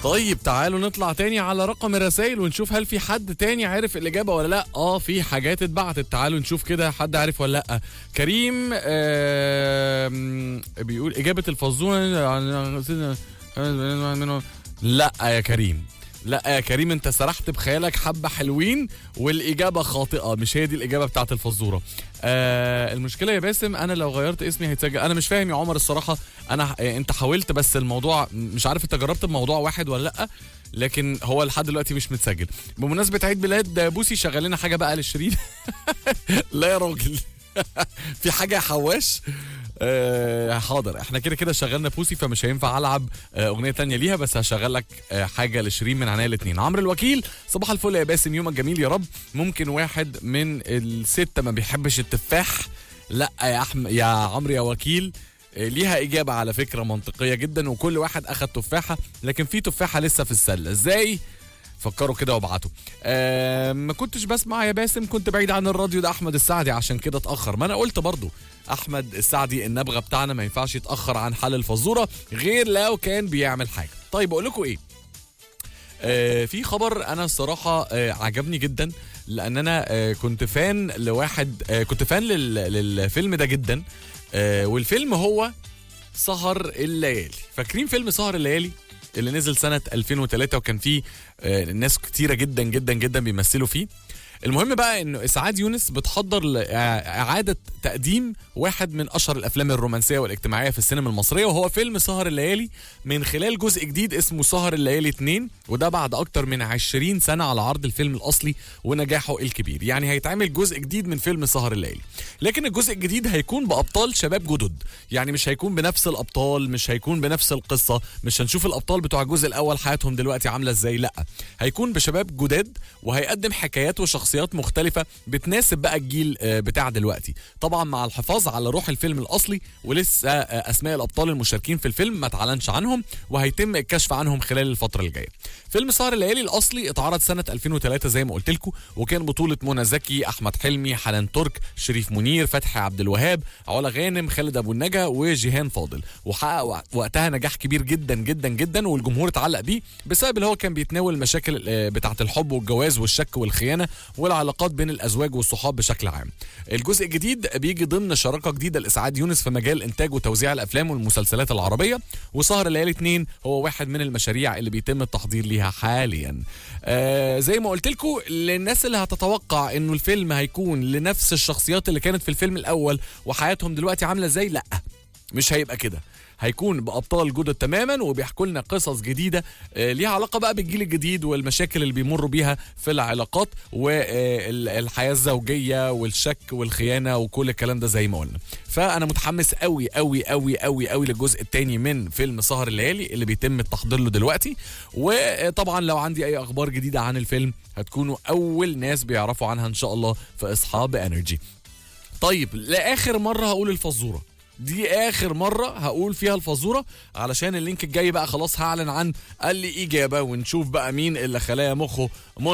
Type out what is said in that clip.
طيب تعالوا نطلع تاني على رقم الرسائل ونشوف هل في حد تاني عارف الإجابة ولا لأ اه في حاجات اتبعتت تعالوا نشوف كده حد عارف ولا لأ كريم آه بيقول إجابة الفزورة لا يا كريم لا يا كريم انت سرحت بخيالك حبه حلوين والاجابه خاطئه مش هي دي الاجابه بتاعت الفزوره آه المشكله يا باسم انا لو غيرت اسمي هيتسجل انا مش فاهم يا عمر الصراحه انا آه انت حاولت بس الموضوع مش عارف انت جربت بموضوع واحد ولا لا لكن هو لحد دلوقتي مش متسجل بمناسبه عيد ميلاد بوسي شغل لنا حاجه بقى للشريط لا يا راجل في حاجه يا حواش آه حاضر احنا كده كده شغلنا بوسي فمش هينفع العب آه اغنيه تانية ليها بس هشغل لك آه حاجه لشيرين من عناية الاثنين عمرو الوكيل صباح الفل يا باسم يومك جميل يا رب ممكن واحد من الستة ما بيحبش التفاح لا يا احمد يا عمرو يا وكيل آه، ليها إجابة على فكرة منطقية جدا وكل واحد أخد تفاحة لكن في تفاحة لسه في السلة إزاي؟ فكروا كده وابعتوا آه ما كنتش بسمع يا باسم كنت بعيد عن الراديو ده احمد السعدي عشان كده اتاخر ما انا قلت برضو احمد السعدي النبغه بتاعنا ما ينفعش يتاخر عن حل الفزوره غير لو كان بيعمل حاجه طيب اقول لكم ايه آه في خبر انا الصراحه آه عجبني جدا لان انا آه كنت فان لواحد آه كنت فان لل للفيلم ده جدا آه والفيلم هو سهر الليالي فاكرين فيلم سهر الليالي اللي نزل سنة 2003 وكان فيه آه، ناس كتيرة جدا جدا جدا بيمثلوا فيه المهم بقى انه اسعاد يونس بتحضر لاعاده تقديم واحد من اشهر الافلام الرومانسيه والاجتماعيه في السينما المصريه وهو فيلم سهر الليالي من خلال جزء جديد اسمه سهر الليالي 2 وده بعد اكتر من 20 سنه على عرض الفيلم الاصلي ونجاحه الكبير يعني هيتعمل جزء جديد من فيلم سهر الليالي لكن الجزء الجديد هيكون بابطال شباب جدد يعني مش هيكون بنفس الابطال مش هيكون بنفس القصه مش هنشوف الابطال بتوع الجزء الاول حياتهم دلوقتي عامله ازاي لا هيكون بشباب جداد وهيقدم حكايات وشخصيات مختلفه بتناسب بقى الجيل آه، بتاع دلوقتي طبعا مع الحفاظ على روح الفيلم الاصلي ولسه آه، اسماء الابطال المشاركين في الفيلم ما اتعلنش عنهم وهيتم الكشف عنهم خلال الفتره الجايه فيلم سهر الليالي الاصلي اتعرض سنه 2003 زي ما قلت لكم وكان بطوله منى زكي احمد حلمي حنان ترك شريف منير فتحي عبد الوهاب علا غانم خالد ابو النجا وجيهان فاضل وحقق وق- وقتها نجاح كبير جدا جدا جدا والجمهور اتعلق بيه بسبب اللي هو كان بيتناول المشاكل آه، بتاعه الحب والجواز والشك والخيانه والعلاقات بين الازواج والصحاب بشكل عام الجزء الجديد بيجي ضمن شراكه جديده لاسعاد يونس في مجال انتاج وتوزيع الافلام والمسلسلات العربيه وسهر الليالي 2 هو واحد من المشاريع اللي بيتم التحضير ليها حاليا آه زي ما قلت لكم للناس اللي هتتوقع انه الفيلم هيكون لنفس الشخصيات اللي كانت في الفيلم الاول وحياتهم دلوقتي عامله ازاي لا مش هيبقى كده هيكون بابطال جدد تماما وبيحكوا لنا قصص جديده آه، ليها علاقه بقى بالجيل الجديد والمشاكل اللي بيمروا بيها في العلاقات والحياه الزوجيه والشك والخيانه وكل الكلام ده زي ما قلنا فانا متحمس قوي قوي قوي قوي قوي للجزء الثاني من فيلم سهر الليالي اللي بيتم التحضير له دلوقتي وطبعا لو عندي اي اخبار جديده عن الفيلم هتكونوا اول ناس بيعرفوا عنها ان شاء الله في اصحاب انرجي طيب لاخر مره هقول الفزوره دي اخر مره هقول فيها الفزوره علشان اللينك الجاي بقى خلاص هعلن عن اللي اجابه ونشوف بقى مين اللي خلايا مخه